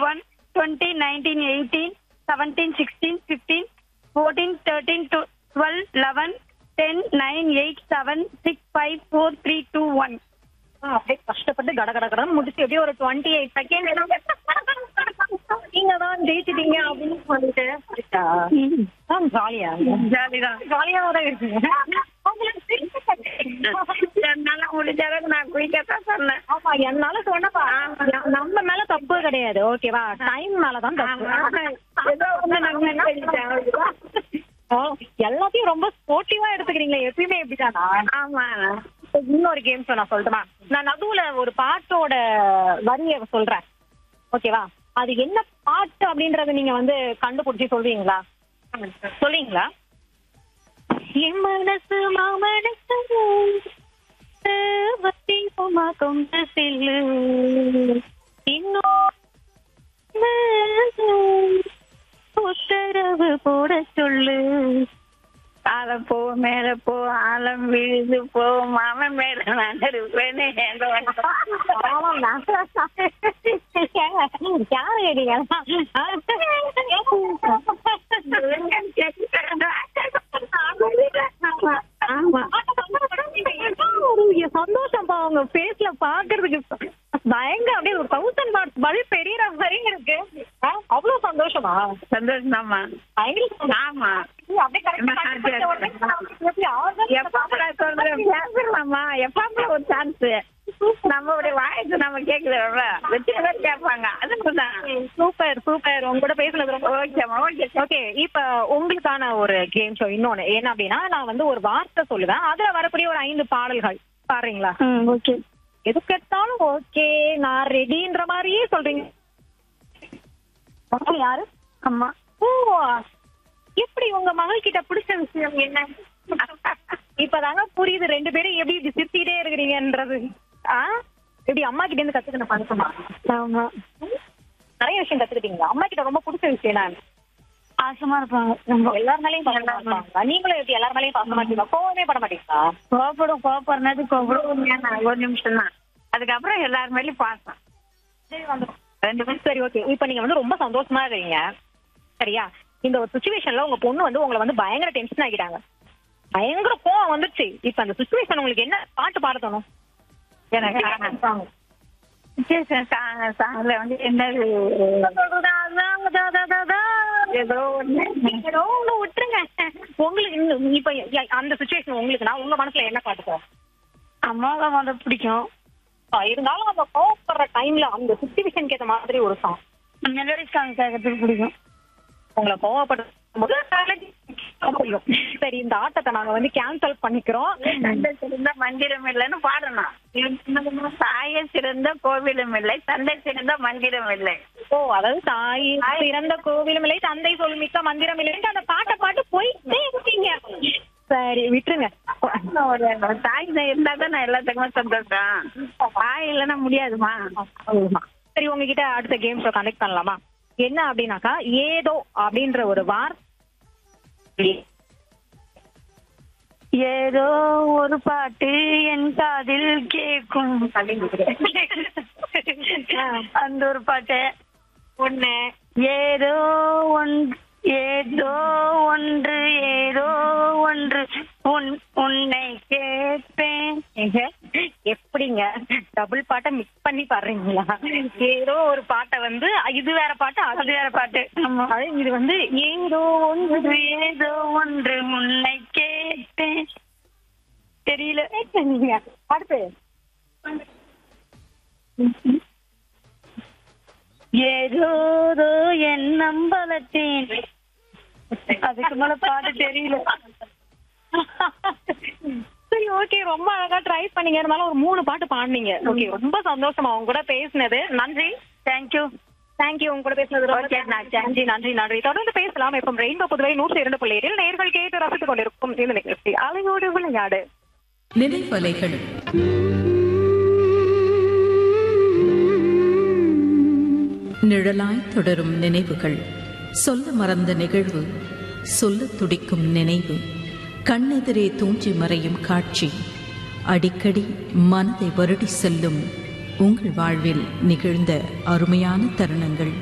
One twenty nineteen eighteen seventeen sixteen fifteen fourteen thirteen twelve eleven ten nine eight seven six five four three two one அப்படியே கஷ்டப்பட்டு கட கட கடன்னு முடிச்சு எப்படியும் ஒரு டுவெண்ட்டி எயிட் செகண்ட் நீங்க தான் ஜெயிச்சிட்டீங்க அப்படின்னு சொல்லிட்டு ஜாலியா ஜாலிதான் ஜாலியா தான் இருக்குங்க என்னால முடிஞ்ச அளவுக்கு நான் குயிக்கத்தான் சொன்னேன் ஆமா என்னால சொன்னப்பா நம்ம மேல தப்பு கிடையாது ஓகேவா டைம் மேலதான் தப்பு ஏதோ ஒண்ணு நம்ம என்ன பண்ணிட்டேன் அவ்வளவுதான். ஓ, எல்லாத்தையும் ரொம்ப ஸ்போர்ட்டிவா எடுத்துக்கிறீங்களே எப்பயுமே இப்படிதானா ஆமா இன்னொரு கேம் நான் சொல்லட்டுமா நான் நடுவுல ஒரு பாட்டோட வரிய சொல்றேன் ஓகேவா அது என்ன பாட்டு அப்படின்றத நீங்க வந்து கண்டுபிடிச்சி சொல்றீங்களா சொல்றீங்களா என் மனசு மாமனசு வத்தி உமா கொண்ட செல்லு இன்னும் உத்தரவு போட சொல்லு ஆல போ மேல போ ஆலம் விழுது போ மாமன் மேல நான் இருப்பேன்னு எங்க ஆமாம்ண்ணா. ஏங்க, யாரு கேட்டீங்க? ஆமா ஒரு சந்தோஷம்ப்பா உங்க ஃபேஸ்ல பாக்குறதுக்கு பயங்கர அப்படியே ஒரு தௌசண்ட் வாட்ஸ் பல்ப் பெரியற மாதிரி இருக்கு ஆ, அவ்வளவு சந்தோஷமா சந்தோஷம் தாமா பயங்கர சந்தோஷம். ஆமா அப்படியே correct ஆ கண்டுபிடிச்ச உடனே எப்படி ஆர்வம் எப்ப சொல்றேன் பேசலாமா எப்ப ஒரு சான்ஸ் நம்மளுடைய வாய்ஸ் நம்ம கேட்கல வெற்றி பேர் கேட்பாங்க அதுக்குதான் சூப்பர் சூப்பர் உங்க கூட பேசுனது ரொம்ப ஓகேம்மா ஓகே ஓகே இப்ப உங்களுக்கான ஒரு கேம் ஷோ இன்னொன்னு என்ன அப்படின்னா நான் வந்து ஒரு வார்த்தை சொல்லுவேன் அதுல வரக்கூடிய ஒரு ஐந்து பாடல்கள் பாருங்களா ஓகே எதுக்கு எடுத்தாலும் ஓகே நான் ரெடின்ற மாதிரியே சொல்றீங்க மகள் யாரு அம்மா ஓ எப்படி உங்க மகள் கிட்ட பிடிச்ச விஷயம் என்ன இப்பதாங்க புரியுது ரெண்டு பேரும் எப்படி இப்படி சிரிச்சுக்கிட்டே இருக்கிறீங்கன்றது ஆ எப்படி அம்மா கிட்ட இருந்து கத்துக்கின பழக்கமா ஆமா நிறைய விஷயம் கத்துக்கிட்டீங்களா அம்மா கிட்ட ரொம்ப பிடிச்ச விஷயம் நான் பாசமா இருப்பாங்க எல்லார் மேலயும் பாசமா இருப்பாங்க நீங்களும் எப்படி எல்லார் மேலயும் பாசமா இருக்கீங்களா கோவமே பட மாட்டீங்களா கோபப்படும் கோபப்படுறது கோபப்படும் ஒரு நிமிஷம் தான் அதுக்கப்புறம் எல்லார் மேலயும் பாசம் ரெண்டு பேரும் சரி ஓகே இப்போ நீங்க வந்து ரொம்ப சந்தோஷமா இருக்கீங்க சரியா இந்த ஒரு சுச்சுவேஷன்ல உங்க பொண்ணு வந்து உங்களை வந்து பயங்கர டென்ஷன் ஆகிட்டாங்க பயங்கர கோவம் வந்துருச்சு இப்ப அந்த சுச்சுவேஷன் உங்களுக்கு என்ன பாட்டு பாட தோணும் எனக்கு சுச்சுவேஷன் சாங்ல வந்து என்னது ஏதோ ஒண்ணு ஏதோ ஒண்ணு விட்டுருங்க உங்களுக்கு இன்னும் இப்ப ய- அந்த சுச்சுவேஷன் உங்களுக்குன்னா உங்க மனசுல என்ன பாட்டு சார் அம்மாவை வந்து பிடிக்கும் இருந்தாலும் அந்த கோவப்படுற டைம்ல அந்த சுச்சுவேஷனுக்கு ஏத்த மாதிரி ஒரு சாங் மெலடி சாங் கேட்கறதுக்கு பிடிக்கும் உங்களை கோவப்படுற போது புரியும். சரி இந்த ஆட்டத்தை நாங்க வந்து கேன்சல் பண்ணிக்கிறோம் தந்தை சிறந்த மந்திரம் இல்லைன்னு பாடணும் தாய சிறந்த கோவிலும் இல்லை தந்தை சிறந்த மந்திரம் இல்லை ஓ அதாவது தாய் சிறந்த கோவிலும் இல்லை தந்தை சொல் மிக்க மந்திரம் இல்லைன்னு அந்த பாட்டை பாட்டு போயிட்டே இருக்கீங்க சரி விட்டுருங்க ஒரு தாய் இருந்தா தான் நான் எல்லாத்துக்குமே சந்தோஷம் தாய் இல்லைன்னா முடியாதுமா சரி உங்ககிட்ட அடுத்த கேம் ஷோ கனெக்ட் பண்ணலாமா என்ன அப்படின்னாக்கா ஏதோ அப்படின்ற ஒரு வார் ஏதோ ஒரு பாட்டு என் காதில் கேட்கும் அந்த ஒரு பாட்டு ஒண்ணு ஏதோ ஒன் ஏதோ ஒன்று ஏதோ ஒன்று உன் உன்னை கேட்பேன் ஏங்க, எப்படிங்க டபுள் பாட்டை மிக்ஸ் பண்ணி பாடுறீங்களா ஏதோ ஒரு பாட்டை வந்து இது வேற பாட்டு அது வேற பாட்டு ஆமா. அது இது வந்து ஏதோ ஒன்று ஒன்று ஏதோ ஒன்று உன்னை கேட்பேன் தெரியல நீங்க அடுத்து ஏதோ என் நம்பலத்தேன் அதுக்கு மேல பாட்டு தெரியல சரி ஓகே ரொம்ப அழகா ட்ரை பண்ணீங்க இருந்தாலும் ஒரு மூணு பாட்டு பாடுனீங்க ஓகே ரொம்ப சந்தோஷமா உங்க கூட பேசினது நன்றி தேங்க்யூ தேங்க்யூ உங்க கூட பேசினது ரொம்ப Okay, நன்றி நன்றி நன்றி தொடர்ந்து பேசலாம் இப்போ ரெயின்போ புதுவை நூற்றி இரண்டு புள்ளி ஏழில் நேர்கள் கேட்டு ரசித்துக் கொண்டிருக்கும் இந்த நிகழ்ச்சி அலையோடு விளையாடு நினைவலைகள் நிழலாய் தொடரும் நினைவுகள் சொல்ல மறந்த நிகழ்வு சொல்ல துடிக்கும் நினைவு கண்ணெதிரே தூஞ்சி மறையும் காட்சி அடிக்கடி மனதை வருடி செல்லும் உங்கள் வாழ்வில் நிகழ்ந்த அருமையான தருணங்கள்